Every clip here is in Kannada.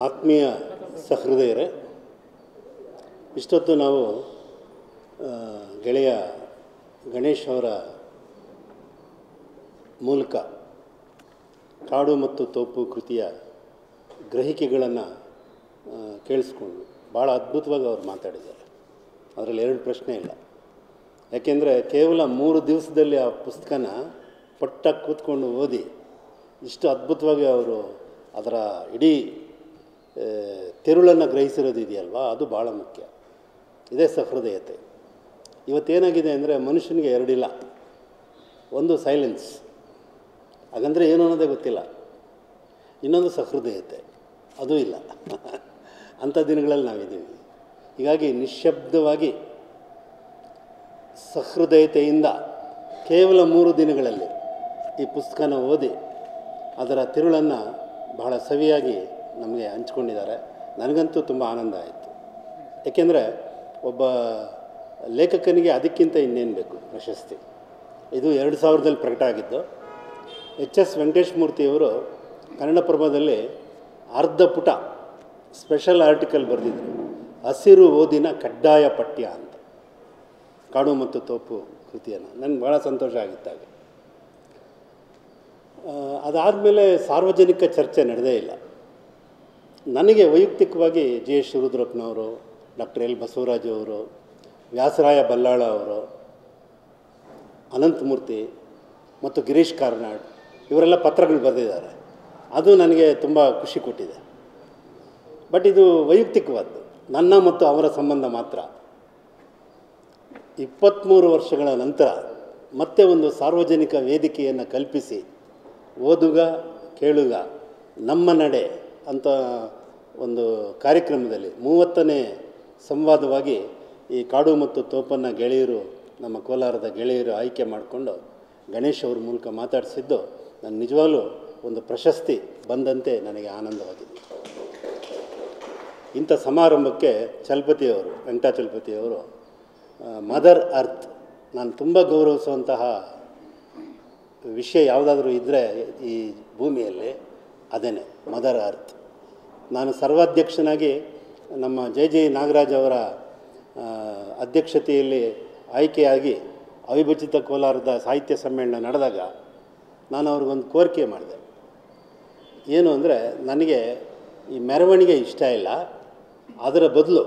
ಆತ್ಮೀಯ ಸಹೃದಯರೇ ಇಷ್ಟೊತ್ತು ನಾವು ಆ, ಗೆಳೆಯ ಗಣೇಶ್ ಅವರ ಮೂಲಕ ಕಾಡು ಮತ್ತು ತೋಪು ಕೃತಿಯ ಗ್ರಹಿಕೆಗಳನ್ನು ಕೇಳಿಸ್ಕೊಂಡು ಭಾಳ ಅದ್ಭುತವಾಗಿ ಅವ್ರು ಮಾತಾಡಿದ್ದಾರೆ ಅದರಲ್ಲಿ ಎರಡು ಪ್ರಶ್ನೆ ಇಲ್ಲ ಯಾಕೆಂದರೆ ಕೇವಲ ಮೂರು ದಿವಸದಲ್ಲಿ ಆ ಪುಸ್ತಕನ ಪಟ್ಟ ಕೂತ್ಕೊಂಡು ಓದಿ ಇಷ್ಟು ಅದ್ಭುತವಾಗಿ ಅವರು ಅದರ ಇಡೀ ತಿರುಳನ್ನು ಗ್ರಹಿಸಿರೋದು ಇದೆಯಲ್ವಾ ಅದು ಭಾಳ ಮುಖ್ಯ ಇದೇ ಸಹೃದಯತೆ ಇವತ್ತೇನಾಗಿದೆ ಅಂದರೆ ಮನುಷ್ಯನಿಗೆ ಎರಡಿಲ್ಲ ಒಂದು ಸೈಲೆನ್ಸ್ ಹಾಗಂದರೆ ಏನು ಅನ್ನೋದೇ ಗೊತ್ತಿಲ್ಲ ಇನ್ನೊಂದು ಸಹೃದಯತೆ ಅದೂ ಇಲ್ಲ ಅಂಥ ದಿನಗಳಲ್ಲಿ ನಾವಿದ್ದೀವಿ ಹೀಗಾಗಿ ನಿಶ್ಶಬ್ದವಾಗಿ ಸಹೃದಯತೆಯಿಂದ ಕೇವಲ ಮೂರು ದಿನಗಳಲ್ಲಿ ಈ ಪುಸ್ತಕನ ಓದಿ ಅದರ ತಿರುಳನ್ನು ಬಹಳ ಸವಿಯಾಗಿ ನಮಗೆ ಹಂಚ್ಕೊಂಡಿದ್ದಾರೆ ನನಗಂತೂ ತುಂಬ ಆನಂದ ಆಯಿತು ಏಕೆಂದರೆ ಒಬ್ಬ ಲೇಖಕನಿಗೆ ಅದಕ್ಕಿಂತ ಇನ್ನೇನು ಬೇಕು ಪ್ರಶಸ್ತಿ ಇದು ಎರಡು ಸಾವಿರದಲ್ಲಿ ಪ್ರಕಟ ಆಗಿದ್ದು ಎಚ್ ಎಸ್ ವೆಂಕಟೇಶ್ ಮೂರ್ತಿಯವರು ಕನ್ನಡಪ್ರಭದಲ್ಲಿ ಅರ್ಧ ಪುಟ ಸ್ಪೆಷಲ್ ಆರ್ಟಿಕಲ್ ಬರೆದಿದ್ದರು ಹಸಿರು ಓದಿನ ಕಡ್ಡಾಯ ಪಠ್ಯ ಅಂತ ಕಾಡು ಮತ್ತು ತೋಪು ಕೃತಿಯನ್ನು ನನಗೆ ಭಾಳ ಸಂತೋಷ ಆಗಿತ್ತಾಗ ಅದಾದಮೇಲೆ ಸಾರ್ವಜನಿಕ ಚರ್ಚೆ ನಡೆದೇ ಇಲ್ಲ ನನಗೆ ವೈಯಕ್ತಿಕವಾಗಿ ಜಿ ಎಸ್ ಶಿವರುದ್ರಪ್ಪನವರು ಡಾಕ್ಟರ್ ಎಲ್ ಬಸವರಾಜ್ ಅವರು ವ್ಯಾಸರಾಯ ಬಲ್ಲಾಳ ಅವರು ಅನಂತಮೂರ್ತಿ ಮತ್ತು ಗಿರೀಶ್ ಕಾರ್ನಾಡ್ ಇವರೆಲ್ಲ ಪತ್ರಗಳು ಬರೆದಿದ್ದಾರೆ ಅದು ನನಗೆ ತುಂಬ ಖುಷಿ ಕೊಟ್ಟಿದೆ ಬಟ್ ಇದು ವೈಯಕ್ತಿಕವಾದ್ದು ನನ್ನ ಮತ್ತು ಅವರ ಸಂಬಂಧ ಮಾತ್ರ ಇಪ್ಪತ್ತ್ಮೂರು ವರ್ಷಗಳ ನಂತರ ಮತ್ತೆ ಒಂದು ಸಾರ್ವಜನಿಕ ವೇದಿಕೆಯನ್ನು ಕಲ್ಪಿಸಿ ಓದುಗ ಕೇಳುಗ ನಮ್ಮ ನಡೆ ಅಂತ ಒಂದು ಕಾರ್ಯಕ್ರಮದಲ್ಲಿ ಮೂವತ್ತನೇ ಸಂವಾದವಾಗಿ ಈ ಕಾಡು ಮತ್ತು ತೋಪನ್ನು ಗೆಳೆಯರು ನಮ್ಮ ಕೋಲಾರದ ಗೆಳೆಯರು ಆಯ್ಕೆ ಮಾಡಿಕೊಂಡು ಗಣೇಶ್ ಅವ್ರ ಮೂಲಕ ಮಾತಾಡಿಸಿದ್ದು ನಾನು ನಿಜವಾಗ್ಲೂ ಒಂದು ಪ್ರಶಸ್ತಿ ಬಂದಂತೆ ನನಗೆ ಆನಂದವಾಗಿದೆ ಇಂಥ ಸಮಾರಂಭಕ್ಕೆ ಚಲಪತಿಯವರು ವೆಂಕಟಾಚಲಪತಿಯವರು ಮದರ್ ಅರ್ತ್ ನಾನು ತುಂಬ ಗೌರವಿಸುವಂತಹ ವಿಷಯ ಯಾವುದಾದ್ರೂ ಇದ್ದರೆ ಈ ಭೂಮಿಯಲ್ಲಿ ಅದೇನೆ ಮದರ್ ಅರ್ತ್ ನಾನು ಸರ್ವಾಧ್ಯಕ್ಷನಾಗಿ ನಮ್ಮ ಜೆ ಜೆ ನಾಗರಾಜ್ ಅವರ ಆ, ಅಧ್ಯಕ್ಷತೆಯಲ್ಲಿ ಆಯ್ಕೆಯಾಗಿ ಅವಿಭಜಿತ ಕೋಲಾರದ ಸಾಹಿತ್ಯ ಸಮ್ಮೇಳನ ನಡೆದಾಗ ನಾನು ಅವ್ರಿಗೊಂದು ಕೋರಿಕೆ ಮಾಡಿದೆ ಏನು ಅಂದರೆ ನನಗೆ ಈ ಮೆರವಣಿಗೆ ಇಷ್ಟ ಇಲ್ಲ ಅದರ ಬದಲು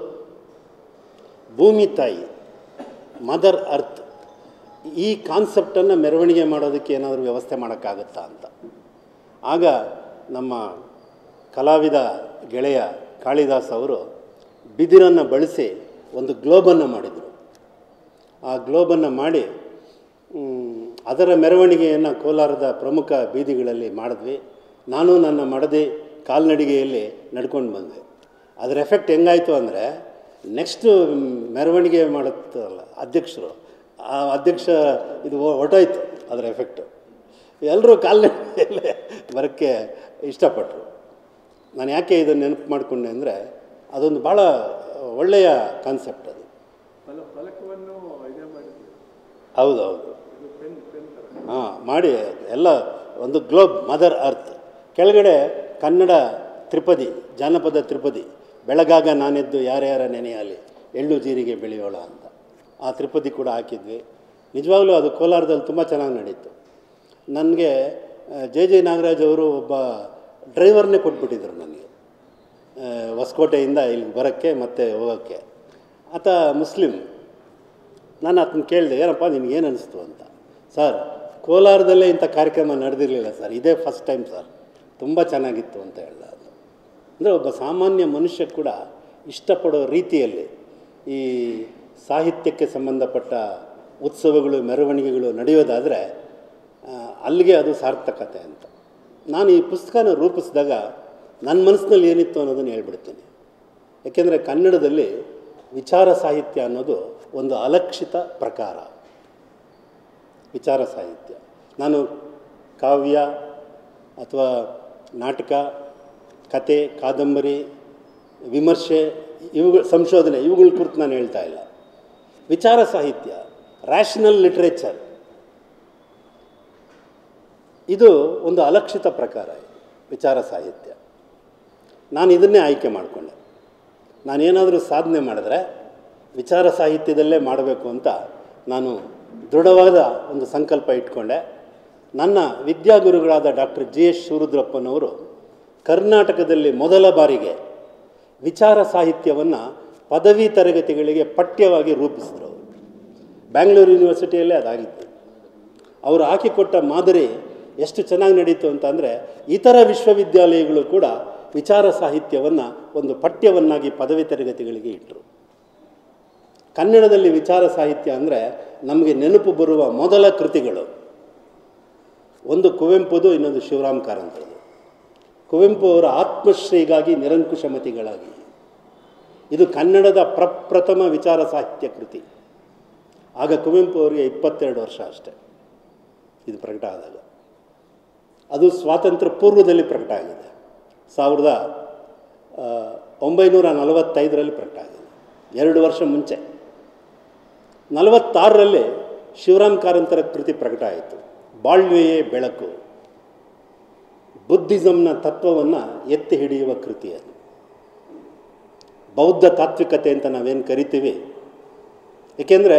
ಭೂಮಿ ತಾಯಿ ಮದರ್ ಅರ್ತ್ ಈ ಕಾನ್ಸೆಪ್ಟನ್ನು ಮೆರವಣಿಗೆ ಮಾಡೋದಕ್ಕೆ ಏನಾದರೂ ವ್ಯವಸ್ಥೆ ಮಾಡೋಕ್ಕಾಗತ್ತಾ ಅಂತ ಆಗ ನಮ್ಮ ಕಲಾವಿದ ಗೆಳೆಯ ಕಾಳಿದಾಸ್ ಅವರು ಬಿದಿರನ್ನು ಬಳಸಿ ಒಂದು ಗ್ಲೋಬನ್ನು ಮಾಡಿದರು ಆ ಗ್ಲೋಬನ್ನು ಮಾಡಿ ಮ್, ಅದರ ಮೆರವಣಿಗೆಯನ್ನು ಕೋಲಾರದ ಪ್ರಮುಖ ಬೀದಿಗಳಲ್ಲಿ ಮಾಡಿದ್ವಿ ನಾನು ನನ್ನ ಮಡದಿ ಕಾಲ್ನಡಿಗೆಯಲ್ಲಿ ನಡ್ಕೊಂಡು ಬಂದೆ ಅದರ ಎಫೆಕ್ಟ್ ಹೆಂಗಾಯಿತು ಅಂದರೆ ನೆಕ್ಸ್ಟು ಮೆರವಣಿಗೆ ಮಾಡುತ್ತಲ್ಲ ಅಧ್ಯಕ್ಷರು ಆ ಅಧ್ಯಕ್ಷ ಇದು ಹೊ- ಹೊರ್ಟೋಯ್ತು ಅದರ ಎಫೆಕ್ಟು ಎಲ್ಲರೂ ಕಾಲ್ನಡಿಗೆಯಲ್ಲೇ ಬರೋಕ್ಕೆ ಇಷ್ಟಪಟ್ಟರು ನಾನು ಯಾಕೆ ಇದನ್ನು ನೆನಪು ಮಾಡಿಕೊಂಡೆ ಅಂದರೆ ಅದೊಂದು ಭಾಳ ಒಳ್ಳೆಯ ಕಾನ್ಸೆಪ್ಟ್ ಅದು ಫಲ ಫಲಕವನ್ನು ಇದೇ ಮಾಡಿದ್ವಿ ಹೌದೌದು ಇದು ಪೆನ್ ಪೆನ್ ಥರ ಹಾಂ ಮಾಡಿ ಎಲ್ಲ ಒಂದು ಗ್ಲೋಬ್ ಮದರ್ ಅರ್ತ್ ಕೆಳಗಡೆ ಕನ್ನಡ ತ್ರಿಪದಿ ಜಾನಪದ ತ್ರಿಪದಿ ಬೆಳಗಾಗ ನಾನೆದ್ದು ಯಾರ್ಯಾರ ನೆನೆಯಲಿ ಎಳ್ಳು ಜೀರಿಗೆ ಬೆಳೆಯೋಳ ಅಂತ ಆ ತ್ರಿಪದಿ ಕೂಡ ಹಾಕಿದ್ವಿ ನಿಜವಾಗ್ಲೂ ಅದು ಕೋಲಾರದಲ್ಲಿ ತುಂಬ ಚೆನ್ನಾಗಿ ನಡೀತು ನನಗೆ ಜೆ ಜೆ ನಾಗರಾಜ್ ಅವರು ಒಬ್ಬ ಡ್ರೈವರ್ನೇ ಕೊಟ್ಬಿಟ್ಟಿದ್ರು ನನಗೆ ಆ, ಹೊಸಕೋಟೆಯಿಂದ ಇಲ್ಲಿಗೆ ಬರೋಕ್ಕೆ ಮತ್ತು ಹೋಗೋಕ್ಕೆ ಆತ ಮುಸ್ಲಿಂ ನಾನು ಅದನ್ನ ಕೇಳಿದೆ ಏನಪ್ಪ ನಿನಗೇನು ಅನಿಸ್ತು ಅಂತ ಸರ್ ಕೋಲಾರದಲ್ಲೇ ಇಂಥ ಕಾರ್ಯಕ್ರಮ ನಡೆದಿರಲಿಲ್ಲ ಸರ್ ಇದೇ ಫಸ್ಟ್ ಟೈಮ್ ಸರ್ ತುಂಬ ಚೆನ್ನಾಗಿತ್ತು ಅಂತ ಹೇಳ್ದ ಅದು ಅಂದರೆ ಒಬ್ಬ ಸಾಮಾನ್ಯ ಮನುಷ್ಯ ಕೂಡ ಇಷ್ಟಪಡೋ ರೀತಿಯಲ್ಲಿ ಈ ಸಾಹಿತ್ಯಕ್ಕೆ ಸಂಬಂಧಪಟ್ಟ ಉತ್ಸವಗಳು ಮೆರವಣಿಗೆಗಳು ನಡೆಯೋದಾದರೆ ಆ, ಅಲ್ಲಿಗೆ ಅದು ಸಾರ್ಥಕತೆ ಅಂತ ನಾನು ಈ ಪುಸ್ತಕನ ರೂಪಿಸಿದಾಗ ನನ್ನ ಮನಸ್ಸಿನಲ್ಲಿ ಏನಿತ್ತು ಅನ್ನೋದನ್ನು ಹೇಳ್ಬಿಡ್ತೀನಿ ಯಾಕೆಂದರೆ ಕನ್ನಡದಲ್ಲಿ ವಿಚಾರ ಸಾಹಿತ್ಯ ಅನ್ನೋದು ಒಂದು ಅಲಕ್ಷಿತ ಪ್ರಕಾರ ವಿಚಾರ ಸಾಹಿತ್ಯ ನಾನು ಕಾವ್ಯ ಅಥವಾ ನಾಟಕ ಕತೆ ಕಾದಂಬರಿ ವಿಮರ್ಶೆ ಇವುಗಳ ಸಂಶೋಧನೆ ಇವುಗಳ ಕುರಿತು ನಾನು ಹೇಳ್ತಾ ಇಲ್ಲ ವಿಚಾರ ಸಾಹಿತ್ಯ ರ್ಯಾಷನಲ್ ಲಿಟ್ರೇಚರ್ ಇದು ಒಂದು ಅಲಕ್ಷಿತ ಪ್ರಕಾರ ವಿಚಾರ ಸಾಹಿತ್ಯ ನಾನು ಇದನ್ನೇ ಆಯ್ಕೆ ಮಾಡಿಕೊಂಡೆ ನಾನೇನಾದರೂ ಸಾಧನೆ ಮಾಡಿದ್ರೆ ವಿಚಾರ ಸಾಹಿತ್ಯದಲ್ಲೇ ಮಾಡಬೇಕು ಅಂತ ನಾನು ದೃಢವಾದ ಒಂದು ಸಂಕಲ್ಪ ಇಟ್ಕೊಂಡೆ ನನ್ನ ವಿದ್ಯಾಗುರುಗಳಾದ ಡಾಕ್ಟರ್ ಜಿ ಎಸ್ ಶಿವರುದ್ರಪ್ಪನವರು ಕರ್ನಾಟಕದಲ್ಲಿ ಮೊದಲ ಬಾರಿಗೆ ವಿಚಾರ ಸಾಹಿತ್ಯವನ್ನು ಪದವಿ ತರಗತಿಗಳಿಗೆ ಪಠ್ಯವಾಗಿ ರೂಪಿಸಿದ್ರು ಅವರು ಬ್ಯಾಂಗ್ಳೂರು ಯೂನಿವರ್ಸಿಟಿಯಲ್ಲೇ ಅದಾಗಿತ್ತು ಅವರು ಹಾಕಿಕೊಟ್ಟ ಮಾದರಿ ಎಷ್ಟು ಚೆನ್ನಾಗಿ ನಡೀತು ಅಂತಂದರೆ ಇತರ ವಿಶ್ವವಿದ್ಯಾಲಯಗಳು ಕೂಡ ವಿಚಾರ ಸಾಹಿತ್ಯವನ್ನು ಒಂದು ಪಠ್ಯವನ್ನಾಗಿ ಪದವಿ ತರಗತಿಗಳಿಗೆ ಇಟ್ಟರು ಕನ್ನಡದಲ್ಲಿ ವಿಚಾರ ಸಾಹಿತ್ಯ ಅಂದರೆ ನಮಗೆ ನೆನಪು ಬರುವ ಮೊದಲ ಕೃತಿಗಳು ಒಂದು ಕುವೆಂಪುದು ಇನ್ನೊಂದು ಶಿವರಾಮ್ ಕಾರಂತರದು ಕುವೆಂಪು ಅವರ ಆತ್ಮಶ್ರೀಗಾಗಿ ನಿರಂಕುಶಮತಿಗಳಾಗಿ ಇದು ಕನ್ನಡದ ಪ್ರಪ್ರಥಮ ವಿಚಾರ ಸಾಹಿತ್ಯ ಕೃತಿ ಆಗ ಕುವೆಂಪು ಅವರಿಗೆ ಇಪ್ಪತ್ತೆರಡು ವರ್ಷ ಅಷ್ಟೆ ಇದು ಪ್ರಕಟ ಆದಾಗ ಅದು ಸ್ವಾತಂತ್ರ್ಯ ಪೂರ್ವದಲ್ಲಿ ಪ್ರಕಟ ಆಗಿದೆ ಸಾವಿರದ ಆ, ಒಂಬೈನೂರ ನಲವತ್ತೈದರಲ್ಲಿ ಪ್ರಕಟ ಆಗಿದೆ ಎರಡು ವರ್ಷ ಮುಂಚೆ ನಲವತ್ತಾರರಲ್ಲಿ ಶಿವರಾಮ್ ಕಾರಂತರ ಕೃತಿ ಪ್ರಕಟ ಆಯಿತು ಬಾಳ್ವೆಯೇ ಬೆಳಕು ಬುದ್ಧಿಸಮ್ನ ತತ್ವವನ್ನು ಎತ್ತಿ ಹಿಡಿಯುವ ಕೃತಿ ಅದು ಬೌದ್ಧ ತಾತ್ವಿಕತೆ ಅಂತ ನಾವೇನು ಕರಿತೀವಿ ಏಕೆಂದರೆ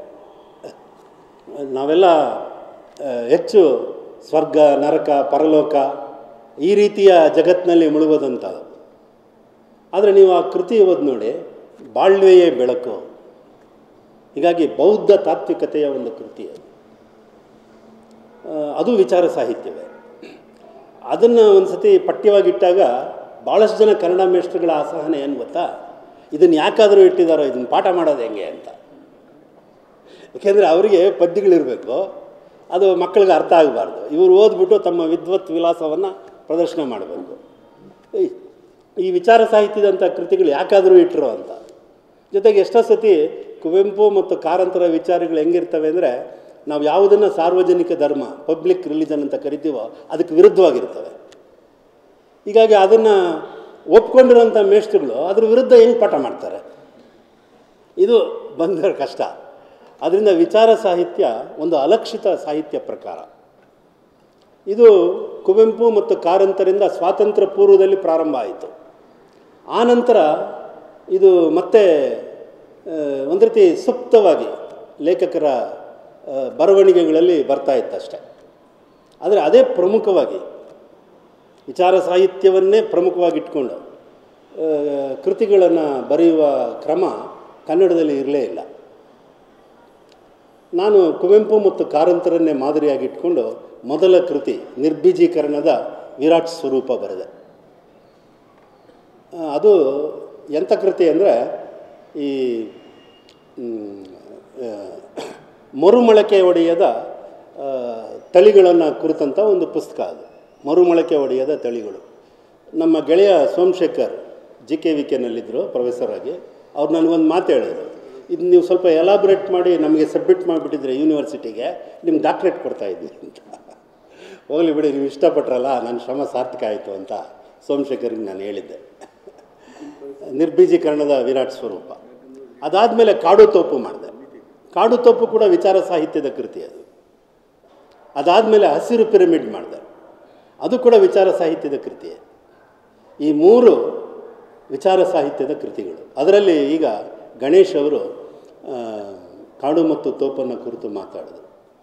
ನಾವೆಲ್ಲ ಆ, ಹೆಚ್ಚು ಸ್ವರ್ಗ ನರಕ ಪರಲೋಕ ಈ ರೀತಿಯ ಜಗತ್ತಿನಲ್ಲಿ ಮುಳುಗೋದಂಥದ್ದು ಆದರೆ ನೀವು ಆ ಕೃತಿ ಓದಿ ನೋಡಿ ಬಾಳ್ವೆಯೇ ಬೆಳಕು ಹೀಗಾಗಿ ಬೌದ್ಧ ತಾತ್ವಿಕತೆಯ ಒಂದು ಕೃತಿ ಅದು ಆ, ಅದು ವಿಚಾರ ಸಾಹಿತ್ಯವೇ ಅದನ್ನು ಒಂದು ಸತಿ ಪಠ್ಯವಾಗಿಟ್ಟಾಗ ಭಾಳಷ್ಟು ಜನ ಕನ್ನಡ ಮೇಷ್ಟ್ರುಗಳ ಅಸಹನೆ ಏನು ಗೊತ್ತಾ ಇದನ್ನು ಯಾಕಾದರೂ ಇಟ್ಟಿದ್ದಾರೋ ಇದನ್ನು ಪಾಠ ಮಾಡೋದು ಹೆಂಗೆ ಅಂತ ಯಾಕೆಂದರೆ ಅವರಿಗೆ ಪದ್ಯಗಳಿರಬೇಕು ಅದು ಮಕ್ಕಳಿಗೆ ಅರ್ಥ ಆಗಬಾರ್ದು ಇವರು ಓದ್ಬಿಟ್ಟು ತಮ್ಮ ವಿದ್ವತ್ ವಿಲಾಸವನ್ನು ಪ್ರದರ್ಶನ ಮಾಡಬೇಕು ಈ- ಈ ವಿಚಾರ ಸಾಹಿತ್ಯದಂಥ ಕೃತಿಗಳು ಯಾಕಾದರೂ ಇಟ್ಟರು ಅಂತ ಜೊತೆಗೆ ಎಷ್ಟೋ ಸತಿ ಕುವೆಂಪು ಮತ್ತು ಕಾರಂತರ ವಿಚಾರಗಳು ಹೆಂಗಿರ್ತವೆ ಅಂದರೆ ನಾವು ಯಾವುದನ್ನು ಸಾರ್ವಜನಿಕ ಧರ್ಮ ಪಬ್ಲಿಕ್ ರಿಲಿಜನ್ ಅಂತ ಕರಿತೀವೋ ಅದಕ್ಕೆ ವಿರುದ್ಧವಾಗಿರ್ತವೆ ಹೀಗಾಗಿ ಅದನ್ನು ಒಪ್ಕೊಂಡಿರೋಂಥ ಮೇಷ್ಟ್ರುಗಳು ಅದ್ರ ವಿರುದ್ಧ ಹೆಂಗೆ ಪಾಠ ಮಾಡ್ತಾರೆ ಇದು ಬಂದರ ಕಷ್ಟ ಅದರಿಂದ ವಿಚಾರ ಸಾಹಿತ್ಯ ಒಂದು ಅಲಕ್ಷಿತ ಸಾಹಿತ್ಯ ಪ್ರಕಾರ ಇದು ಕುವೆಂಪು ಮತ್ತು ಕಾರಂತರಿಂದ ಸ್ವಾತಂತ್ರ್ಯ ಪೂರ್ವದಲ್ಲಿ ಪ್ರಾರಂಭ ಆಯಿತು ಆನಂತರ ಇದು ಮತ್ತೆ ಆ, ಒಂದು ರೀತಿ ಸುಪ್ತವಾಗಿ ಲೇಖಕರ ಆ, ಬರವಣಿಗೆಗಳಲ್ಲಿ ಬರ್ತಾ ಇತ್ತು ಅಷ್ಟೆ ಆದರೆ ಅದೇ ಪ್ರಮುಖವಾಗಿ ವಿಚಾರ ಸಾಹಿತ್ಯವನ್ನೇ ಪ್ರಮುಖವಾಗಿ ಇಟ್ಕೊಂಡು ಕೃತಿಗಳನ್ನು ಬರೆಯುವ ಕ್ರಮ ಕನ್ನಡದಲ್ಲಿ ಇರಲೇ ಇಲ್ಲ ನಾನು ಕುವೆಂಪು ಮತ್ತು ಕಾರಂತರನ್ನೇ ಮಾದರಿಯಾಗಿ ಇಟ್ಕೊಂಡು ಮೊದಲ ಕೃತಿ ನಿರ್ಬೀಜೀಕರಣದ ವಿರಾಟ್ ಸ್ವರೂಪ ಬರೆದೆ ಆ, ಅದು ಎಂಥ ಕೃತಿ ಅಂದರೆ ಈ ಮ್, ಆ, ಮರುಮೊಳಕೆ ಒಡೆಯದ ತಳಿಗಳನ್ನು ಕುರಿತಂಥ ಒಂದು ಪುಸ್ತಕ ಅದು ಮರುಮೊಳಕೆ ಒಡೆಯದ ತಳಿಗಳು ನಮ್ಮ ಗೆಳೆಯ ಸೋಮಶೇಖರ್ ಜಿ ಕೆ ವಿ ಕೆನಲ್ಲಿದ್ದರು ಪ್ರೊಫೆಸರ್ ಆಗಿ ಅವ್ರು ನನಗೊಂದು ಮಾತು ಹೇಳಿದ್ರು ಇದು ನೀವು ಸ್ವಲ್ಪ ಎಲಾಬ್ರೇಟ್ ಮಾಡಿ ನಮಗೆ ಸಬ್ಮಿಟ್ ಮಾಡಿಬಿಟ್ಟಿದ್ರೆ ಯೂನಿವರ್ಸಿಟಿಗೆ ನಿಮ್ಗೆ ಡಾಕ್ಟ್ರೇಟ್ ಕೊಡ್ತಾ ಇದ್ದೀನಿ ಅಂತ ಹೋಗಲಿ ಬಿಡಿ ನೀವು ಇಷ್ಟಪಟ್ರಲ್ಲ ನನ್ನ ಶ್ರಮ ಸಾರ್ಥಕ ಆಯಿತು ಅಂತ ಸೋಮಶೇಖರ್ಗೆ ನಾನು ಹೇಳಿದ್ದೆ ನಿರ್ಬೀಜೀಕರಣದ ವಿರಾಟ್ ಸ್ವರೂಪ ಅದಾದಮೇಲೆ ಕಾಡು ತೋಪು ಮಾಡಿದೆ ಕಾಡು ತೋಪು ಕೂಡ ವಿಚಾರ ಸಾಹಿತ್ಯದ ಕೃತಿ ಅದು ಅದಾದಮೇಲೆ ಹಸಿರು ಪಿರಮಿಡ್ ಮಾಡಿದೆ ಅದು ಕೂಡ ವಿಚಾರ ಸಾಹಿತ್ಯದ ಕೃತಿಯೇ ಈ ಮೂರು ವಿಚಾರ ಸಾಹಿತ್ಯದ ಕೃತಿಗಳು ಅದರಲ್ಲಿ ಈಗ ಗಣೇಶ್ ಅವರು ಆ, ಕಾಡು ಮತ್ತು ತೋಪನ್ನು ಕುರಿತು ಮಾತಾಡಿದರು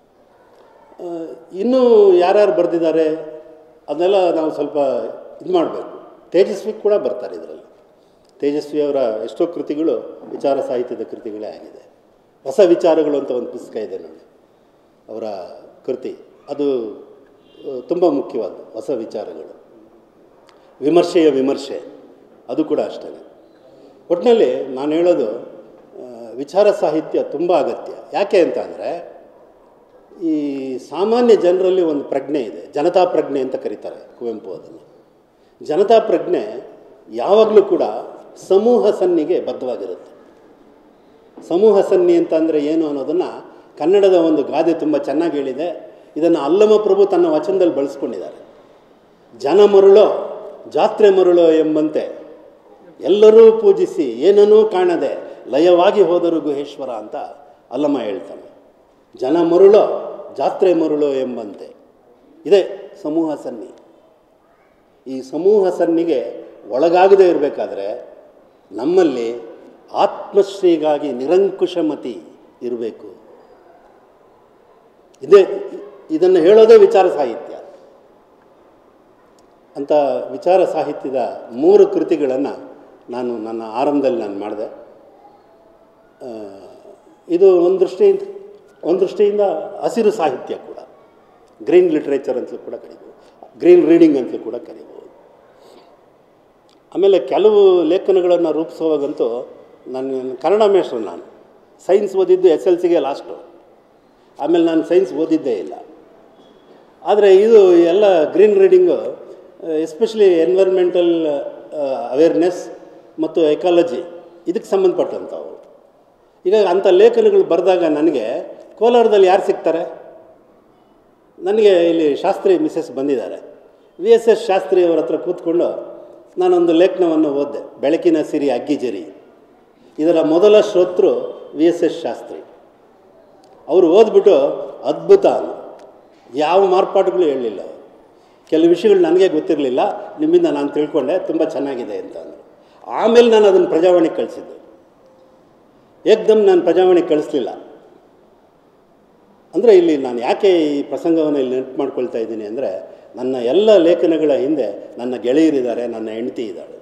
ಆ, ಇನ್ನೂ ಯಾರ್ಯಾರು ಬರೆದಿದ್ದಾರೆ ಅದನ್ನೆಲ್ಲ ನಾವು ಸ್ವಲ್ಪ ಇದು ಮಾಡಬೇಕು ತೇಜಸ್ವಿ ಕೂಡ ಬರ್ತಾರೆ ಇದರಲ್ಲಿ ತೇಜಸ್ವಿ ಅವರ ಎಷ್ಟೋ ಕೃತಿಗಳು ವಿಚಾರ ಸಾಹಿತ್ಯದ ಕೃತಿಗಳೇ ಆಗಿದೆ ಹೊಸ ವಿಚಾರಗಳು ಅಂತ ಒಂದು ಪುಸ್ತಕ ಇದೆ ನೋಡಿ ಅವರ ಕೃತಿ ಅದು ತುಂಬ ಮುಖ್ಯವಾದ ಹೊಸ ವಿಚಾರಗಳು ವಿಮರ್ಶೆಯ ವಿಮರ್ಶೆ ಅದು ಕೂಡ ಅಷ್ಟೇ ಒಟ್ಟಿನಲ್ಲಿ ನಾನು ಹೇಳೋದು ಆ, ವಿಚಾರ ಸಾಹಿತ್ಯ ತುಂಬ ಅಗತ್ಯ ಯಾಕೆ ಅಂತ ಅಂದರೆ ಈ ಸಾಮಾನ್ಯ ಜನರಲ್ಲಿ ಒಂದು ಪ್ರಜ್ಞೆ ಇದೆ ಜನತಾ ಪ್ರಜ್ಞೆ ಅಂತ ಕರೀತಾರೆ ಕುವೆಂಪು ಅದನ್ನು ಜನತಾ ಪ್ರಜ್ಞೆ ಯಾವಾಗಲೂ ಕೂಡ ಸಮೂಹ ಸನ್ನಿಗೆ ಬದ್ಧವಾಗಿರುತ್ತೆ ಸಮೂಹ ಸನ್ನಿ ಅಂತ ಅಂದರೆ ಏನು ಅನ್ನೋದನ್ನು ಕನ್ನಡದ ಒಂದು ಗಾದೆ ತುಂಬ ಚೆನ್ನಾಗಿ ಹೇಳಿದೆ ಇದನ್ನು ಅಲ್ಲಮ ಪ್ರಭು ತನ್ನ ವಚನದಲ್ಲಿ ಬಳಸ್ಕೊಂಡಿದ್ದಾರೆ ಜನ ಮರುಳೋ ಜಾತ್ರೆ ಮರುಳೋ ಎಂಬಂತೆ ಎಲ್ಲರೂ ಪೂಜಿಸಿ ಏನನ್ನೂ ಕಾಣದೆ ಲಯವಾಗಿ ಹೋದರು ಗುಹೇಶ್ವರ ಅಂತ ಅಲ್ಲಮ್ಮ ಹೇಳ್ತಾನೆ ಜನ ಮರುಳೋ ಜಾತ್ರೆ ಮರುಳೋ ಎಂಬಂತೆ ಇದೆ ಸಮೂಹ ಸನ್ನಿ ಈ ಸಮೂಹ ಸನ್ನಿಗೆ ಒಳಗಾಗದೇ ಇರಬೇಕಾದ್ರೆ ನಮ್ಮಲ್ಲಿ ಆತ್ಮಶ್ರೀಗಾಗಿ ನಿರಂಕುಶಮತಿ ಇರಬೇಕು ಇದೇ ಇದನ್ನು ಹೇಳೋದೇ ವಿಚಾರ ಸಾಹಿತ್ಯ ಅಂತ ವಿಚಾರ ಸಾಹಿತ್ಯದ ಮೂರು ಕೃತಿಗಳನ್ನು ನಾನು ನನ್ನ ಆರಂಭದಲ್ಲಿ ನಾನು ಮಾಡಿದೆ ಆ, ಇದು ಒಂದು ದೃಷ್ಟಿಯಿಂದ ಒಂದು ದೃಷ್ಟಿಯಿಂದ ಹಸಿರು ಸಾಹಿತ್ಯ ಕೂಡ ಗ್ರೀನ್ ಲಿಟ್ರೇಚರ್ ಅಂತಲೂ ಕೂಡ ಕರಿಬೋದು ಗ್ರೀನ್ ರೀಡಿಂಗ್ ಅಂತಲೂ ಕೂಡ ಕರಿಬೋದು ಆಮೇಲೆ ಕೆಲವು ಲೇಖನಗಳನ್ನು ರೂಪಿಸುವಾಗಂತೂ ನಾನು ಕನ್ನಡ ಮೇಷ್ಟ್ರು ನಾನು ಸೈನ್ಸ್ ಓದಿದ್ದು ಎಸ್ ಎಲ್ ಸಿಗೆ ಲಾಸ್ಟು ಆಮೇಲೆ ನಾನು ಸೈನ್ಸ್ ಓದಿದ್ದೇ ಇಲ್ಲ ಆದರೆ ಇದು ಎಲ್ಲ green reading especially environmental awareness ಮತ್ತು ಎಕಾಲಜಿ ಇದಕ್ಕೆ ಸಂಬಂಧಪಟ್ಟಂಥವು ಈಗ ಅಂಥ ಲೇಖನಗಳು ಬರೆದಾಗ ನನಗೆ ಕೋಲಾರದಲ್ಲಿ ಯಾರು ಸಿಗ್ತಾರೆ ನನಗೆ ಇಲ್ಲಿ ಶಾಸ್ತ್ರಿ ಮಿಸಸ್ ಬಂದಿದ್ದಾರೆ ವಿ ಎಸ್ ಎಸ್ ಶಾಸ್ತ್ರಿ ಅವರ ಹತ್ರ ಕೂತ್ಕೊಂಡು ನಾನೊಂದು ಲೇಖನವನ್ನು ಓದಿದೆ ಬೆಳಕಿನ ಸಿರಿ ಅಗ್ಗಿಜರಿ ಇದರ ಮೊದಲ ಶ್ರೋತೃ ವಿ ಎಸ್ ಎಸ್ ಶಾಸ್ತ್ರಿ ಅವರು ಓದ್ಬಿಟ್ಟು ಅದ್ಭುತ ಅಂದ್ರು. ಯಾವ ಮಾರ್ಪಾಡುಗಳು ಹೇಳಲಿಲ್ಲ ಕೆಲವು ವಿಷಯಗಳು ನನಗೆ ಗೊತ್ತಿರಲಿಲ್ಲ ನಿಮ್ಮಿಂದ ನಾನು ತಿಳ್ಕೊಂಡೆ ತುಂಬ ಚೆನ್ನಾಗಿದೆ ಅಂತ ಅಂದರು ಆಮೇಲೆ ನಾನು ಅದನ್ನು ಪ್ರಜಾವಾಣಿಗೆ ಕಳಿಸಿದ್ದೆ ಏಕ್ದಮ್ ನಾನು ಪ್ರಜಾವಾಣಿಗೆ ಕಳಿಸ್ಲಿಲ್ಲ ಅಂದರೆ ಇಲ್ಲಿ ನಾನು ಯಾಕೆ ಈ ಪ್ರಸಂಗವನ್ನು ಇಲ್ಲಿ ನೆನಪು ಮಾಡ್ಕೊಳ್ತಾ ಇದ್ದೀನಿ ಅಂದರೆ ನನ್ನ ಎಲ್ಲ ಲೇಖನಗಳ ಹಿಂದೆ ನನ್ನ ಗೆಳೆಯರಿದ್ದಾರೆ ನನ್ನ ಹೆಂಡತಿ ಇದ್ದಾಳೆ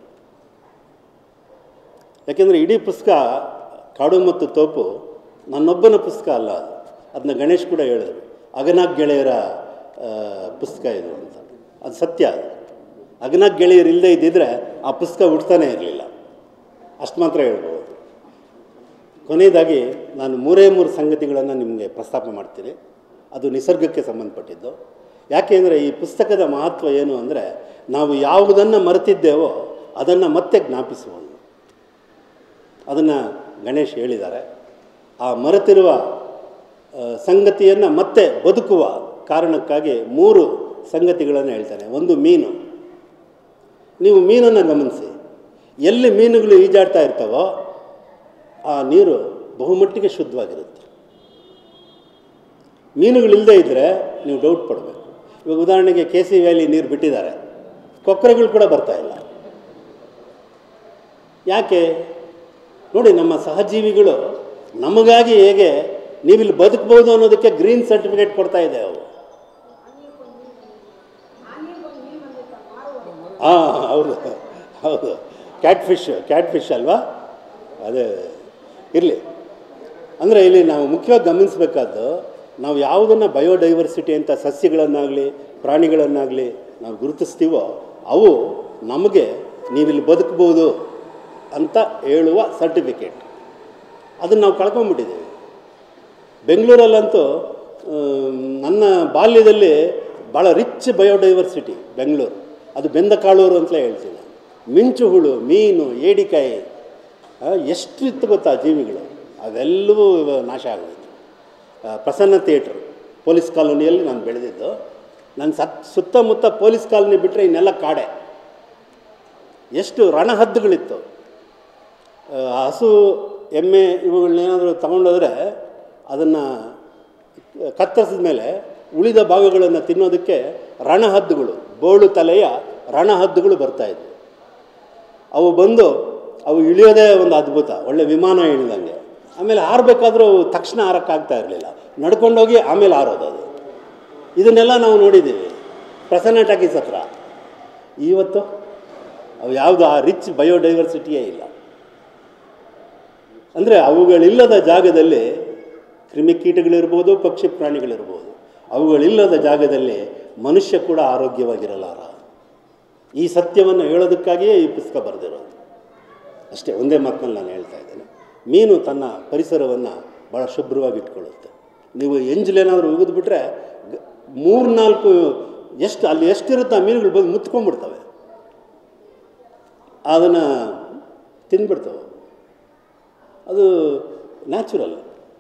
ಯಾಕೆಂದರೆ ಇಡೀ ಪುಸ್ತಕ ಕಾಡು ಮತ್ತು ತೋಪು ನನ್ನೊಬ್ಬನ ಪುಸ್ತಕ ಅಲ್ಲ ಅದು ಅದನ್ನ ಗಣೇಶ್ ಕೂಡ ಹೇಳಿದ್ರು ಅಗನಾಗ್ ಗೆಳೆಯರ ಆ, ಪುಸ್ತಕ ಇದು ಅಂತ ಅದು ಸತ್ಯ ಅದು ಅಗನಾಗ್ ಗೆಳೆಯರು ಇಲ್ಲದೆ ಇದ್ದಿದ್ರೆ ಆ ಪುಸ್ತಕ ಹುಡ್ತಾನೇ ಇರಲಿಲ್ಲ ಅಷ್ಟು ಮಾತ್ರ ಹೇಳ್ಬೋದು ಕೊನೆಯದಾಗಿ ನಾನು ಮೂರೇ ಮೂರು ಸಂಗತಿಗಳನ್ನು ನಿಮಗೆ ಪ್ರಸ್ತಾಪ ಮಾಡ್ತೀನಿ ಅದು ನಿಸರ್ಗಕ್ಕೆ ಸಂಬಂಧಪಟ್ಟಿದ್ದು ಯಾಕೆಂದರೆ ಈ ಪುಸ್ತಕದ ಮಹತ್ವ ಏನು ಅಂದರೆ ನಾವು ಯಾವುದನ್ನು ಮರೆತಿದ್ದೇವೋ ಅದನ್ನು ಮತ್ತೆ ಜ್ಞಾಪಿಸುವುದು ಅದನ್ನು ಗಣೇಶ್ ಹೇಳಿದ್ದಾರೆ ಆ ಮರೆತಿರುವ ಸಂಗತಿಯನ್ನು ಮತ್ತೆ ಬದುಕುವ ಕಾರಣಕ್ಕಾಗಿ ಮೂರು ಸಂಗತಿಗಳನ್ನು ಹೇಳ್ತಾನೆ ಒಂದು ಮೀನು ನೀವು ಮೀನನ್ನು ಗಮನಿಸಿ ಎಲ್ಲಿ ಮೀನುಗಳು ಈಜಾಡ್ತಾ ಇರ್ತಾವೋ ಆ ನೀರು ಬಹುಮಟ್ಟಿಗೆ ಶುದ್ಧವಾಗಿರುತ್ತೆ ಮೀನುಗಳಿಲ್ಲದೆ ಇದ್ದರೆ ನೀವು ಡೌಟ್ ಪಡಬೇಕು ಇವಾಗ ಉದಾಹರಣೆಗೆ ಕೆ ಸಿ ವ್ಯಾಲಿ ನೀರು ಬಿಟ್ಟಿದ್ದಾರೆ ಕೊಕ್ಕರೆಗಳು ಕೂಡ ಬರ್ತಾ ಇಲ್ಲ ಯಾಕೆ ನೋಡಿ ನಮ್ಮ ಸಹಜೀವಿಗಳು ನಮಗಾಗಿ ಹೇಗೆ ನೀವಿಲ್ಲಿ ಬದುಕ್ಬೋದು ಅನ್ನೋದಕ್ಕೆ ಗ್ರೀನ್ ಸರ್ಟಿಫಿಕೇಟ್ ಕೊಡ್ತಾ ಇದೆ ಅವು ಹಾಂ ಹೌದು ಹೌದು ಕ್ಯಾಟ್ ಫಿಶ್ ಕ್ಯಾಟ್ ಫಿಶ್ ಅಲ್ವಾ ಅದೇ ಇರಲಿ ಅಂದರೆ ಇಲ್ಲಿ ನಾವು ಮುಖ್ಯವಾಗಿ ಗಮನಿಸಬೇಕಾದ್ದು ನಾವು ಯಾವುದನ್ನು ಬಯೋಡೈವರ್ಸಿಟಿ ಅಂತ ಸಸ್ಯಗಳನ್ನಾಗಲಿ ಪ್ರಾಣಿಗಳನ್ನಾಗಲಿ ನಾವು ಗುರುತಿಸ್ತೀವೋ ಅವು ನಮಗೆ ನೀವಿಲ್ಲಿ ಬದುಕ್ಬೋದು ಅಂತ ಹೇಳುವ ಸರ್ಟಿಫಿಕೇಟ್ ಅದನ್ನು ನಾವು ಕಳ್ಕೊಂಬಿಟ್ಟಿದ್ದೀವಿ ಬೆಂಗಳೂರಲ್ಲಂತೂ ಆಮ್, ನನ್ನ ಬಾಲ್ಯದಲ್ಲಿ ಭಾಳ ರಿಚ್ ಬಯೋಡೈವರ್ಸಿಟಿ ಬೆಂಗಳೂರು ಅದು ಬೆಂದ ಕಾಳೂರು ಅಂತಲೇ ಹೇಳ್ತೀನಿ ನಾನು ಮಿಂಚು ಹುಳು ಮೀನು ಏಡಿಕಾಯಿ ಆ, ಎಷ್ಟು ಇತ್ತು ಗೊತ್ತಾ ಜೀವಿಗಳು ಅವೆಲ್ಲವೂ ಇವಾಗ ನಾಶ ಆಗೋಯ್ತು ಆ, ಪ್ರಸನ್ನ ಥಿಯೇಟ್ರ್ ಪೊಲೀಸ್ ಕಾಲೋನಿಯಲ್ಲಿ ನಾನು ಬೆಳೆದಿದ್ದು ನನ್ನ ಸತ್ ಸುತ್ತಮುತ್ತ ಪೊಲೀಸ್ ಕಾಲೋನಿ ಬಿಟ್ಟರೆ ಇನ್ನೆಲ್ಲ ಕಾಡೆ ಎಷ್ಟು ರಣಹದ್ದುಗಳಿತ್ತು ಆ, ಹಸು ಎಮ್ಮೆ ಇವುಗಳನ್ನೇನಾದರೂ ತಗೊಂಡೋದ್ರೆ ಅದನ್ನು ಕತ್ತರಿಸಿದ ಮೇಲೆ ಉಳಿದ ಭಾಗಗಳನ್ನು ತಿನ್ನೋದಕ್ಕೆ ರಣಹದ್ದುಗಳು ಬೋಳು ತಲೆಯ ರಣಹದ್ದುಗಳು ಬರ್ತಾಯಿದ್ವು ಅವು ಬಂದು ಅವು ಇಳಿಯೋದೇ ಒಂದು ಅದ್ಭುತ ಒಳ್ಳೆ ವಿಮಾನ ಇಳಿದಂಗೆ ಆಮೇಲೆ ಹಾರಬೇಕಾದ್ರೂ ಅವು ತಕ್ಷಣ ಹಾರಕ್ಕಾಗ್ತಾ ಇರಲಿಲ್ಲ ನಡ್ಕೊಂಡೋಗಿ ಆಮೇಲೆ ಹಾರೋದು ಅದು ಇದನ್ನೆಲ್ಲ ನಾವು ನೋಡಿದ್ದೀವಿ ಪ್ರಸನ್ನ ಟಾಕೀಸ್ ಹತ್ರ ಇವತ್ತು ಅವು ಯಾವುದು ಆ ರಿಚ್ ಬಯೋಡೈವರ್ಸಿಟಿಯೇ ಇಲ್ಲ ಅಂದರೆ ಅವುಗಳಿಲ್ಲದ ಜಾಗದಲ್ಲಿ ಕ್ರಿಮಿಕೀಟಗಳಿರ್ಬೋದು ಪಕ್ಷಿ ಪ್ರಾಣಿಗಳಿರ್ಬೋದು ಅವುಗಳಿಲ್ಲದ ಜಾಗದಲ್ಲಿ ಮನುಷ್ಯ ಕೂಡ ಆರೋಗ್ಯವಾಗಿರಲಾರ ಈ ಸತ್ಯವನ್ನು ಹೇಳೋದಕ್ಕಾಗಿಯೇ ಈ ಪುಸ್ತಕ ಬರೆದಿರೋದು ಅಷ್ಟೇ ಒಂದೇ ಮಾತಿನಲ್ಲಿ ನಾನು ಹೇಳ್ತಾ ಇದ್ದೇನೆ ಮೀನು ತನ್ನ ಪರಿಸರವನ್ನು ಭಾಳ ಶುಭ್ರವಾಗಿ ಇಟ್ಕೊಳ್ಳುತ್ತೆ ನೀವು ಎಂಜಲೇನಾದರೂ ಉಗಿದ್ಬಿಟ್ರೆ ಮೂರ್ನಾಲ್ಕು ಎಷ್ಟು ಅಲ್ಲಿ ಎಷ್ಟಿರುತ್ತೆ ಆ ಮೀನುಗಳು ಬಂದು ಮುತ್ಕೊಂಡ್ಬಿಡ್ತವೆ ಅದನ್ನು ತಿಂದ್ಬಿಡ್ತವೆ ಅದು ನ್ಯಾಚುರಲ್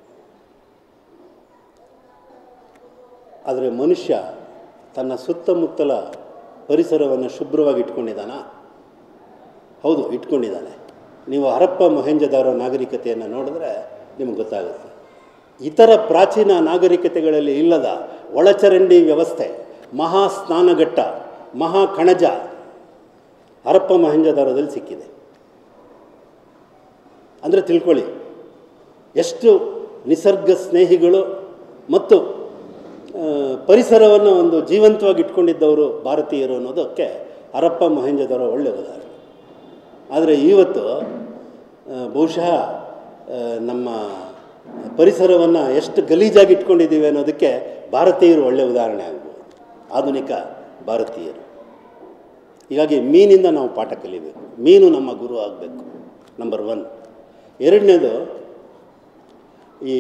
ಆದರೆ ಮನುಷ್ಯ ತನ್ನ ಸುತ್ತಮುತ್ತಲ ಪರಿಸರವನ್ನು ಶುಭ್ರವಾಗಿ ಇಟ್ಕೊಂಡಿದ್ದಾನ ಹೌದು ಇಟ್ಕೊಂಡಿದ್ದಾನೆ ನೀವು ಹರಪ್ಪ ಮೊಹೆಂಜದಾರೋ ನಾಗರಿಕತೆಯನ್ನು ನೋಡಿದ್ರೆ ನಿಮಗೆ ಗೊತ್ತಾಗುತ್ತೆ ಇತರ ಪ್ರಾಚೀನ ನಾಗರಿಕತೆಗಳಲ್ಲಿ ಇಲ್ಲದ ಒಳಚರಂಡಿ ವ್ಯವಸ್ಥೆ ಮಹಾ ಸ್ನಾನಘಟ್ಟ ಮಹಾ ಕಣಜ ಹರಪ್ಪ ಮಹಂಜದಾರದಲ್ಲಿ ಸಿಕ್ಕಿದೆ ಅಂದರೆ ತಿಳ್ಕೊಳ್ಳಿ ಎಷ್ಟು ನಿಸರ್ಗ ಸ್ನೇಹಿಗಳು ಮತ್ತು ಆ, ಪರಿಸರವನ್ನು ಒಂದು ಜೀವಂತವಾಗಿ ಇಟ್ಕೊಂಡಿದ್ದವರು ಭಾರತೀಯರು ಅನ್ನೋದಕ್ಕೆ ಹರಪ್ಪ ಮಹೇಂಜದವರ ಒಳ್ಳೆಯ ಉದಾಹರಣೆ ಆದರೆ ಇವತ್ತು ಆ, ಬಹುಶಃ ಆ, ನಮ್ಮ ಪರಿಸರವನ್ನು ಎಷ್ಟು ಗಲೀಜಾಗಿ ಇಟ್ಕೊಂಡಿದ್ದೀವಿ ಅನ್ನೋದಕ್ಕೆ ಭಾರತೀಯರು ಒಳ್ಳೆಯ ಉದಾಹರಣೆ ಆಗ್ಬೋದು ಆಧುನಿಕ ಭಾರತೀಯರು ಹೀಗಾಗಿ ಮೀನಿಂದ ನಾವು ಪಾಠ ಕಲಿಬೇಕು ಮೀನು ನಮ್ಮ ಗುರು ಆಗಬೇಕು ನಂಬರ್ ಒನ್ ಎರಡನೇದು ಈ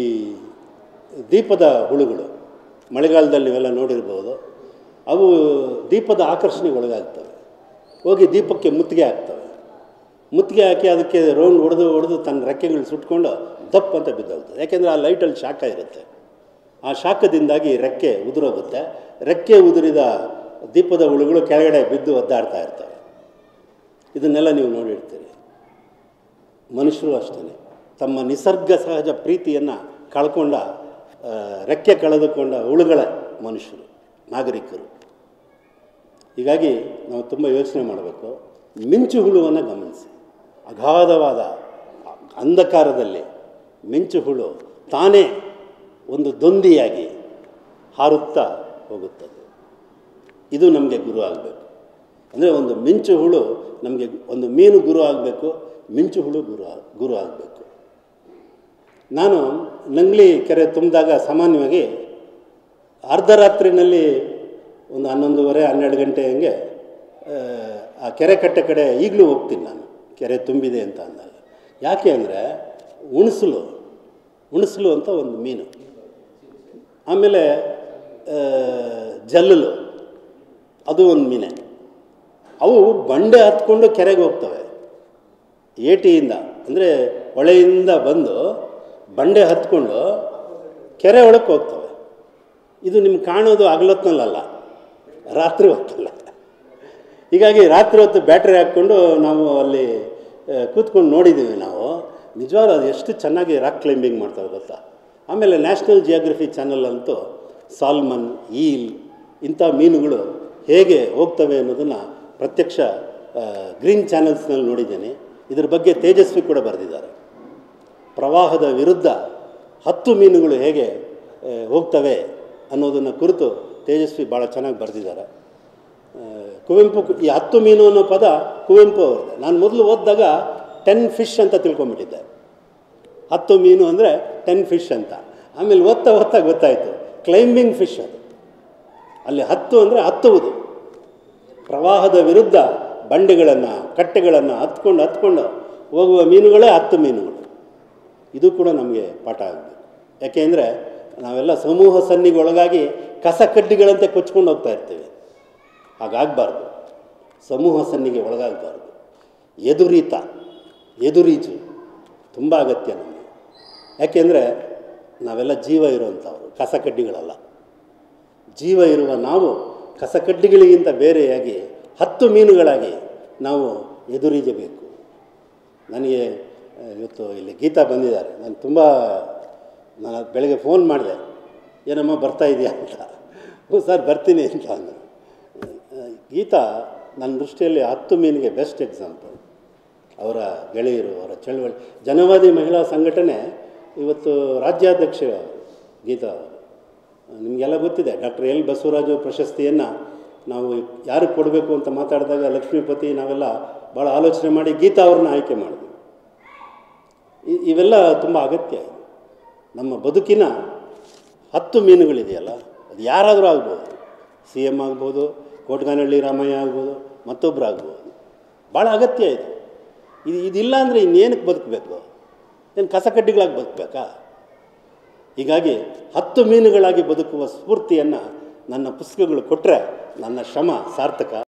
ದೀಪದ ಹುಳುಗಳು ಮಳೆಗಾಲದಲ್ಲಿ ನೀವೆಲ್ಲ ನೋಡಿರ್ಬೋದು ಅವು ದೀಪದ ಆಕರ್ಷಣೆಗೆ ಒಳಗಾಗ್ತವೆ ಹೋಗಿ ದೀಪಕ್ಕೆ ಮುತ್ತಿಗೆ ಹಾಕ್ತವೆ ಮುತ್ತಿಗೆ ಹಾಕಿ ಅದಕ್ಕೆ ರೌಂಡ್ ಹೊಡೆದು ಹೊಡೆದು ತನ್ನ ರೆಕ್ಕೆಗಳು ಸುಟ್ಕೊಂಡು ದಪ್ಪ ಅಂತ ಬಿದ್ದೋಗ್ತದೆ ಯಾಕೆಂದರೆ ಆ ಲೈಟಲ್ಲಿ ಶಾಖ ಇರುತ್ತೆ ಆ ಶಾಖದಿಂದಾಗಿ ರೆಕ್ಕೆ ಉದುರೋಗುತ್ತೆ ರೆಕ್ಕೆ ಉದುರಿದ ದೀಪದ ಹುಳುಗಳು ಕೆಳಗಡೆ ಬಿದ್ದು ಒದ್ದಾಡ್ತಾ ಇರ್ತವೆ ಇದನ್ನೆಲ್ಲ ನೀವು ನೋಡಿರ್ತೀರಿ ಮನುಷ್ಯರು ಅಷ್ಟೇ ತಮ್ಮ ನಿಸರ್ಗ ಸಹಜ ಪ್ರೀತಿಯನ್ನು ಕಳ್ಕೊಂಡ ಆ, ರೆಕ್ಕೆ ಕಳೆದುಕೊಂಡ ಹುಳುಗಳ ಮನುಷ್ಯರು ನಾಗರಿಕರು ಹೀಗಾಗಿ ನಾವು ತುಂಬ ಯೋಚನೆ ಮಾಡಬೇಕು ಮಿಂಚು ಹುಳುವನ್ನು ಗಮನಿಸಿ ಅಗಾಧವಾದ ಅಂಧಕಾರದಲ್ಲಿ ಮಿಂಚು ಹುಳು ತಾನೇ ಒಂದು ದೊಂದಿಯಾಗಿ ಹಾರುತ್ತಾ ಹೋಗುತ್ತದೆ ಇದು ನಮಗೆ ಗುರು ಆಗಬೇಕು ಅಂದರೆ ಒಂದು ಮಿಂಚು ಹುಳು ನಮಗೆ ಒಂದು ಮೀನು ಗುರು ಆಗಬೇಕು ಮಿಂಚು ಹುಳು ಗುರು ಆಗ್- ಗುರು ಆಗಬೇಕು ನಾನು ನಂಗ್ಲಿ ಕೆರೆ ತುಂಬಿದಾಗ ಸಾಮಾನ್ಯವಾಗಿ ಅರ್ಧರಾತ್ರಿನಲ್ಲಿ ಒಂದು ಹನ್ನೊಂದುವರೆ ಹನ್ನೆರಡು ಗಂಟೆ ಹಂಗೆ ಆ, ಆ ಕೆರೆ ಕಟ್ಟೆ ಕಡೆ ಈಗಲೂ ಹೋಗ್ತೀನಿ ನಾನು ಕೆರೆ ತುಂಬಿದೆ ಅಂತ ಅಂದಾಗ ಯಾಕೆ ಅಂದರೆ ಉಣಸಲು ಉಣಸಲು ಅಂತ ಒಂದು ಮೀನು ಆಮೇಲೆ ಆ, ಜಲ್ಲಲು ಅದು ಒಂದು ಮೀನೆ ಅವು ಬಂಡೆ ಹತ್ಕೊಂಡು ಕೆರೆಗೆ ಹೋಗ್ತವೆ ಏಟಿಯಿಂದ ಅಂದರೆ ಹೊಳೆಯಿಂದ ಬಂದು ಬಂಡೆ ಹತ್ಕೊಂಡು ಕೆರೆ ಒಳಕ್ಕೆ ಹೋಗ್ತವೆ ಇದು ನಿಮ್ಗೆ ಕಾಣೋದು ಹಗಲೊತ್ತಿನಲ್ಲಲ್ಲ ರಾತ್ರಿ ಹೊತ್ತಲ್ಲ ಹೀಗಾಗಿ ರಾತ್ರಿ ಹೊತ್ತು ಬ್ಯಾಟ್ರಿ ಹಾಕ್ಕೊಂಡು ನಾವು ಅಲ್ಲಿ ಆ, ಕೂತ್ಕೊಂಡು ನೋಡಿದ್ದೀವಿ ನಾವು ನಿಜವಾಗ್ಲೂ ಅದು ಎಷ್ಟು ಚೆನ್ನಾಗಿ ರಾಕ್ ಕ್ಲೈಂಬಿಂಗ್ ಮಾಡ್ತವೆ ಗೊತ್ತಾ ಆಮೇಲೆ ನ್ಯಾಷನಲ್ ಜಿಯೋಗ್ರಫಿ ಚಾನಲ್ ಅಂತೂ ಸಾಲ್ಮನ್ ಈಲ್ ಇಂಥ ಮೀನುಗಳು ಹೇಗೆ ಹೋಗ್ತವೆ ಅನ್ನೋದನ್ನು ಪ್ರತ್ಯಕ್ಷ ಗ್ರೀನ್ ಚಾನಲ್ಸ್ನಲ್ಲಿ ನೋಡಿದ್ದೀನಿ ಇದ್ರ ಬಗ್ಗೆ ತೇಜಸ್ವಿ ಕೂಡ ಬರೆದಿದ್ದಾರೆ ಪ್ರವಾಹದ ವಿರುದ್ಧ ಹತ್ತು ಮೀನುಗಳು ಹೇಗೆ ಆ, ಹೋಗ್ತವೆ ಅನ್ನೋದನ್ನು ಕುರಿತು ತೇಜಸ್ವಿ ಭಾಳ ಚೆನ್ನಾಗಿ ಬರೆದಿದ್ದಾರೆ ಆ, ಕುವೆಂಪು ಈ ಹತ್ತು ಮೀನು ಅನ್ನೋ ಪದ ಕುವೆಂಪು ಅವ್ರದ್ದು ನಾನು ಮೊದಲು ಓದಿದಾಗ ಟೆನ್ ಫಿಶ್ ಅಂತ ತಿಳ್ಕೊಂಬಿಟ್ಟಿದ್ದೆ ಹತ್ತು ಮೀನು ಅಂದರೆ ಟೆನ್ ಫಿಶ್ ಅಂತ ಆಮೇಲೆ ಓದ್ತಾ ಓದ್ತಾ ಗೊತ್ತಾಯಿತು ಕ್ಲೈಂಬಿಂಗ್ ಫಿಶ್ ಅದು ಅಲ್ಲಿ ಹತ್ತು ಅಂದರೆ ಹತ್ತುವುದು ಪ್ರವಾಹದ ವಿರುದ್ಧ ಬಂಡೆಗಳನ್ನು ಕಟ್ಟೆಗಳನ್ನು ಹತ್ಕೊಂಡು ಹತ್ಕೊಂಡು ಹೋಗುವ ಮೀನುಗಳೇ ಹತ್ತು ಮೀನುಗಳು ಇದು ಕೂಡ ನಮಗೆ ಪಾಠ ಆಗಬೇಕು ಯಾಕೆಂದರೆ ನಾವೆಲ್ಲ ಸಮೂಹ ಸನ್ನಿಗೆ ಒಳಗಾಗಿ ಕಸ ಕಡ್ಡಿಗಳಂತೆ ಕೊಚ್ಕೊಂಡು ಹೋಗ್ತಾ ಇರ್ತೀವಿ ಹಾಗಾಗಬಾರ್ದು ಸಮೂಹ ಸನ್ನಿಗೆ ಒಳಗಾಗಬಾರ್ದು ಎದುರೀತ ಎದುರೀಚು ತುಂಬ ಅಗತ್ಯ ನಮಗೆ ಯಾಕೆಂದರೆ ನಾವೆಲ್ಲ ಜೀವ ಇರುವಂಥವ್ರು ಕಸ ಕಡ್ಡಿಗಳಲ್ಲ ಜೀವ ಇರುವ ನಾವು ಕಸಕಡ್ಡಿಗಳಿಗಿಂತ ಬೇರೆಯಾಗಿ ಹತ್ತು ಮೀನುಗಳಾಗಿ ನಾವು ಎದುರೀಜಬೇಕು ನನಗೆ ಆ, ಇವತ್ತು ಇಲ್ಲಿ ಗೀತಾ ಬಂದಿದ್ದಾರೆ ನಾನು ತುಂಬ ನಾನು ಅದ್ ಬೆಳಗ್ಗೆ ಫೋನ್ ಮಾಡಿದೆ ಏನಮ್ಮ ಬರ್ತಾ ಇದೆಯಾ ಅಂತ ಹ್ಞೂ ಸರ್ ಬರ್ತೀನಿ ಅಂತ ಅಂದರು ಆ, ಗೀತಾ ನನ್ನ ದೃಷ್ಟಿಯಲ್ಲಿ ಹತ್ತು ಮೀನಿಗೆ ಬೆಸ್ಟ್ ಎಕ್ಸಾಂಪಲ್ ಅವರ ಗೆಳೆಯರು ಅವರ ಚಳವಳಿ ಜನವಾದಿ ಮಹಿಳಾ ಸಂಘಟನೆ ಇವತ್ತು ರಾಜ್ಯಾಧ್ಯಕ್ಷ ಅವರು ಗೀತಾ ಅವರು ನಿಮಗೆಲ್ಲ ಗೊತ್ತಿದೆ ಡಾಕ್ಟರ್ ಎಲ್ ಬಸವರಾಜು ಪ್ರಶಸ್ತಿಯನ್ನು ನಾವು ಯಾರಿಗೆ ಕೊಡಬೇಕು ಅಂತ ಮಾತಾಡಿದಾಗ ಲಕ್ಷ್ಮೀಪತಿ ನಾವೆಲ್ಲ ಭಾಳ ಆಲೋಚನೆ ಮಾಡಿ ಗೀತಾ ಅವ್ರನ್ನ ಆಯ್ಕೆ ಮಾಡಿದ್ವಿ ಇ- ಇವೆಲ್ಲ ತುಂಬ ಅಗತ್ಯ ಇದೆ ನಮ್ಮ ಬದುಕಿನ ಹತ್ತು ಮೀನುಗಳಿದೆಯಲ್ಲ ಅದು ಯಾರಾದರೂ ಆಗ್ಬೋದು ಸಿ ಎಮ್ ಆಗ್ಬೋದು ಕೋಟ್ಗಾನಹಳ್ಳಿ ರಾಮಯ್ಯ ಆಗ್ಬೋದು ಮತ್ತೊಬ್ಬರು ಆಗ್ಬೋದು ಭಾಳ ಅಗತ್ಯ ಇದೆ ಇದು ಇದಿಲ್ಲ ಅಂದರೆ ಇನ್ನೇನಕ್ಕೆ ಬದುಕಬೇಕು ಏನು ಕಸಕಡ್ಡಿಗಳಾಗಿ ಬದುಕಬೇಕಾ ಹೀಗಾಗಿ ಹತ್ತು ಮೀನುಗಳಾಗಿ ಬದುಕುವ ಸ್ಫೂರ್ತಿಯನ್ನು ನನ್ನ ಪುಸ್ತಕಗಳು ಕೊಟ್ಟರೆ ನನ್ನ ಶ್ರಮ ಸಾರ್ಥಕ